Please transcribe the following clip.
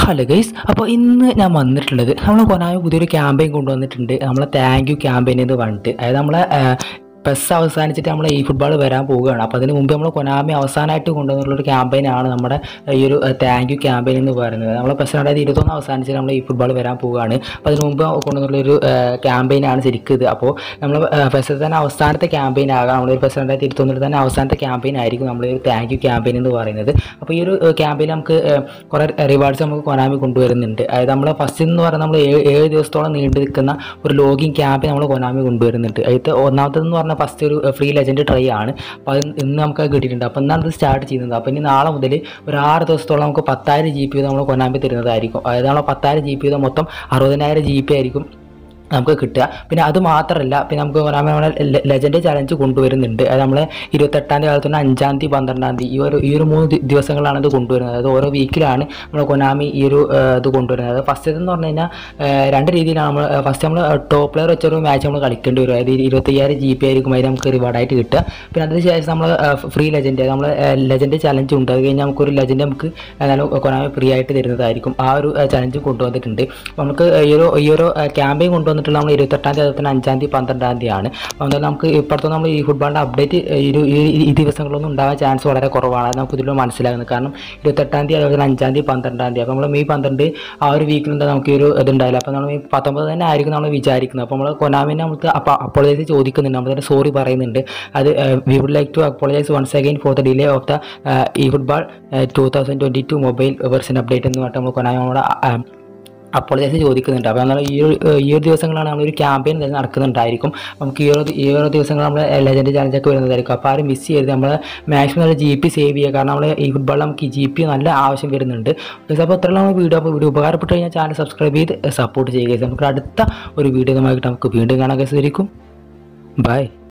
hello guys അപ്പോൾ ഇന്ന് ഞാൻ വന്നിട്ടുള്ളത് നമ്മൾ കൊനാമി പുതിയൊരു ക്യാമ്പയിൻ കൊണ്ടുവന്നിട്ടുണ്ട് നമ്മളെ താങ്ക് യു ക്യാമ്പയിൻ എന്ന് പറഞ്ഞിട്ട് അതായത് നമ്മളെ പെസ് അവസാനിച്ചിട്ട് നമ്മൾ ഈ ഫുട്ബോൾ വരാൻ പോവുകയാണ് അപ്പോൾ അതിന് മുമ്പ് നമ്മൾ കൊനാമി അവസാനമായിട്ട് കൊണ്ടുവന്നിട്ടുള്ള ഒരു ക്യാമ്പയിനാണ് നമ്മുടെ ഈ ഒരു താങ്ക് യു ക്യാമ്പയിൻ എന്ന് പറയുന്നത് നമ്മളെ പെസ് രണ്ടായിരത്തി ഇരുപത്തൊന്ന് അവസാനിച്ചിട്ട് നമ്മൾ ഈ ഫുട്ബോൾ വരാൻ പോവുകയാണ് അപ്പോൾ അതിന് മുമ്പ് കൊണ്ടുവന്നിട്ടുള്ള ഒരു ക്യാമ്പയിനാണ് ശരിക്കും ഇത് അപ്പോൾ നമ്മൾ പെസ്സിൽ തന്നെ അവസാനത്തെ ക്യാമ്പയിൻ ആകാം നമ്മളൊരു പെസ് രണ്ടായിരത്തി ഇരുപത്തൊന്നിൽ തന്നെ അവസാനത്തെ ക്യാമ്പയിൻ ആയിരിക്കും നമ്മൾ ഒരു താങ്ക് യു ക്യാമ്പയിൻ എന്ന് പറയുന്നത് അപ്പോൾ ഈ ഒരു ക്യാമ്പയിൻ നമുക്ക് ഏഹ്, കുറേ റിവാർഡ്സ് നമുക്ക് കൊനാമി കൊണ്ടുവരുന്നുണ്ട് അതായത് നമ്മൾ ഫസ്റ്റ് എന്ന് പറയുന്നത് നമ്മൾ ഏഴ് ഏഴ് ദിവസത്തോളം നീണ്ടു നിൽക്കുന്ന ഒരു ലോഗിൻ ക്യാമ്പയിൻ നമ്മൾ കൊനാമി കൊണ്ടുവരുന്നുണ്ട് അതിൽ ഒന്നാമത്തേതെന്ന് പറഞ്ഞാൽ ഫസ്റ്റ് ഒരു ഫ്രീ ലെജൻഡ് ട്രൈ ആണ് അപ്പോൾ അത് ഇന്ന് നമുക്ക് അത് കിട്ടിയിട്ടുണ്ട് അപ്പോൾ ഇന്നാണ് ഇത് സ്റ്റാർട്ട് ചെയ്യുന്നത് അപ്പോൾ ഇനി നാളെ മുതൽ ഒരു ആറ് ദിവസത്തോളം നമുക്ക് പത്തായിരം ജി പി നമ്മൾ കൊനാമി തരുന്നതായിരിക്കും അതായത് നമ്മൾ പത്തായിരം ജി പി മൊത്തം അറുപതിനായിരം ജി പി ആയിരിക്കും നമുക്ക് കിട്ടുക പിന്നെ അത് മാത്രമല്ല പിന്നെ നമുക്ക് കൊനാമി നമ്മളെ ലെജൻഡ് ചലഞ്ച് കൊണ്ടുവരുന്നുണ്ട് അത് നമ്മൾ ഇരുപത്തെട്ടാം തീയതി അതുപോലെ തന്നെ അഞ്ചാം തീയതി പന്ത്രണ്ടാം തീയതി ഈ ഒരു ഈ ഒരു മൂന്ന് ദി- ദിവസങ്ങളാണ് ഇത് കൊണ്ടുവരുന്നത് അതായത് ഓരോ വീക്കിലാണ് നമ്മൾ കൊനാമി ഈ ഒരു ആ, ഇത് കൊണ്ടുവരുന്നത് അത് ഫസ്റ്റ് എന്ന് പറഞ്ഞു കഴിഞ്ഞാൽ ആ, രണ്ട് രീതിയിലാണ് നമ്മൾ ഫസ്റ്റ് നമ്മൾ ടോപ്പ് പ്ലെയർ വെച്ചൊരു മാച്ച് നമ്മൾ കളിക്കേണ്ടി വരും അതായത് ഇരുപത്തയ്യായിരം ജി പി ആയിരിക്കും അതിന് നമുക്ക് റിവാർഡായിട്ട് കിട്ടുക പിന്നെ അതിന് ശേഷം നമ്മൾ ഫ്രീ ലെജൻഡ് നമ്മൾ ലെജൻഡ് ചലഞ്ച് ഉണ്ട് അത് കഴിഞ്ഞാൽ നമുക്കൊരു ലെജൻഡ് നമുക്ക് എന്നാലും കൊനാമി ഫ്രീ ആയിട്ട് തരുന്നതായിരിക്കും ആ ഒരു ചലഞ്ച് കൊണ്ടുവന്നിട്ടുണ്ട് അപ്പോൾ നമുക്ക് ഈ ഒരു ഈ ഒരു ക്യാമ്പയിൻ കൊണ്ടുവന്നിട്ടുള്ള നമ്മൾ ഇരുപത്തെട്ടാം തീയതി അതുപോലെ തന്നെ അഞ്ചാം തീയതി പന്ത്രണ്ടാം തീയതിയാണ് അപ്പോൾ എന്തായാലും നമുക്ക് ഇപ്പോഴത്തെ നമ്മൾ ഈ ഫുട്ബോളിൻ്റെ അപ്ഡേറ്റ് ഈ ഒരു ഈ ഈ ദിവസങ്ങളൊന്നും ഉണ്ടാകാൻ ചാൻസ് വളരെ കുറവാണ് അത് നമുക്ക് ഇതിലൂടെ മനസ്സിലാകുന്നത് കാരണം ഇരുപത്തെട്ടാം തീയതി അതുപോലെ തന്നെ അഞ്ചാം തീയതി പന്ത്രണ്ടാം തീയതി അപ്പോൾ നമ്മൾ മെയ് പന്ത്രണ്ട് ആ ഒരു വീക്കിൽ എന്താ നമുക്ക് ഈ ഒരു ഇതുണ്ടായില്ല അപ്പോൾ നമ്മൾ ഈ പത്തൊമ്പത് തന്നെ ആയിരിക്കും നമ്മൾ വിചാരിക്കുന്നത് അപ്പോൾ നമ്മൾ കൊനാമിനെ നമുക്ക് അപ്പോൾ അപ്പോളൈസ് ചോദിക്കുന്നുണ്ട് നമ്മൾ തന്നെ സോറി പറയുന്നുണ്ട് അത് we would like to apologise once again for the delay of the e football two thousand twenty two mobile version update എന്ന് പറഞ്ഞിട്ട് നമ്മൾ കൊനാമി നമ്മുടെ അപ്പോളൈസ് ചോദിക്കുന്നുണ്ട് അപ്പോൾ നമ്മൾ ഈ ഒരു ഈ ഒരു ദിവസങ്ങളാണ് നമ്മളൊരു ക്യാമ്പയിൻ തന്നെ നടക്കുന്നുണ്ടായിരിക്കും നമുക്ക് ഈ ഒരു ഈ ഒരു ദിവസങ്ങൾ നമ്മൾ ലെജൻഡ് ചാലഞ്ചൊക്കെ വരുന്നതായിരിക്കും അപ്പോൾ ആരും മിസ് ചെയ്യരുത് നമ്മൾ മാക്സിമം നമ്മൾ ജി പി സേവ് ചെയ്യുക കാരണം നമ്മൾ ഈ ഫുട്ബോളിൽ നമുക്ക് ഈ ജി പി നല്ല ആവശ്യം വരുന്നുണ്ട് അപ്പോൾ ഇത്രയുള്ള വീഡിയോ അപ്പോൾ വീഡിയോ ഉപകാരപ്പെട്ട് കഴിഞ്ഞാൽ ചാനൽ സബ്സ്ക്രൈബ് ചെയ്ത് സപ്പോർട്ട് ചെയ്യുക നമുക്ക് അടുത്ത ഒരു വീഡിയോ നമുക്ക് നമുക്ക് വീണ്ടും കാണാൻ കഴിയും ബൈ